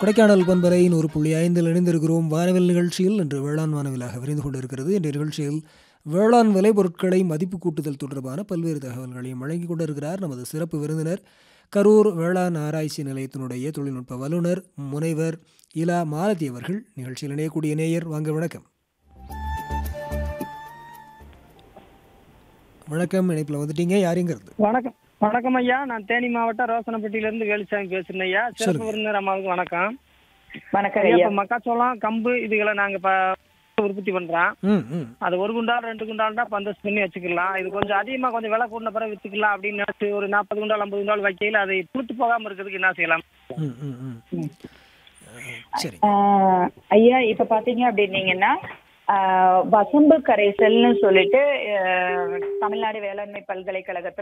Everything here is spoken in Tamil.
கொடைக்கானல் பண்பரை நூறு புள்ளி ஐந்தில் இணைந்திருக்கிறோம் வானவில் நிகழ்ச்சியில் இன்று வேளாண் வானவிலாக விரைந்து கொண்டிருக்கிறது இந்த நிகழ்ச்சியில் வேளாண் விளைபொருட்களை மதிப்பு கூட்டுதல் தொடர்பான பல்வேறு தகவல்களையும் வழங்கிக் கொண்டிருக்கிறார் நமது சிறப்பு விருந்தினர் கரூர் வேளாண் ஆராய்ச்சி நிலையத்தினுடைய தொழில்நுட்ப வல்லுநர் முனைவர் இலா மாலதி அவர்கள் நிகழ்ச்சியில் இணையக்கூடிய நேயர் வாங்க வணக்கம் வணக்கம் இணைப்பில் வந்துட்டீங்க யாருங்கிறது வணக்கம் வணக்கம் ஐயா நான் தேனி மாவட்டம் ரோசனப்பட்டியில இருந்து வேலுசாமி பேசுறேன் ஐயா சிறப்பு விருந்தினர் அம்மாவுக்கு வணக்கம் வணக்கம் ஐயா ஐயா இப்ப மக்காச்சோளம் கம்பு இதுகளை நாங்க இப்ப உற்பத்தி பண்றோம் ம் ம் அது ஒரு குண்டால் ரெண்டு குண்டால்னா பந்தஸ் பண்ணி வச்சுக்கலாம் இது கொஞ்சம் அதிகமா கொஞ்சம் விலை கூடின பிறகு வித்துக்கலாம் அப்படின்னு நினைச்சு ஒரு நாற்பது குண்டால் ஐம்பது குண்டால் வைக்கையில அதை புளுத்து போகாம இருக்கிறதுக்கு என்ன செய்யலாம் ம் ம் ம் சரி ஆஹ் ஐயா இப்ப பாத்தீங்க அப்படின்னீங்கன்னா ஆஹ் வசம்பு கரைசல்னு சொல்லிட்டு ஆஹ் தமிழ்நாடு வேளாண்மை பல்கலைக்கழகத்துல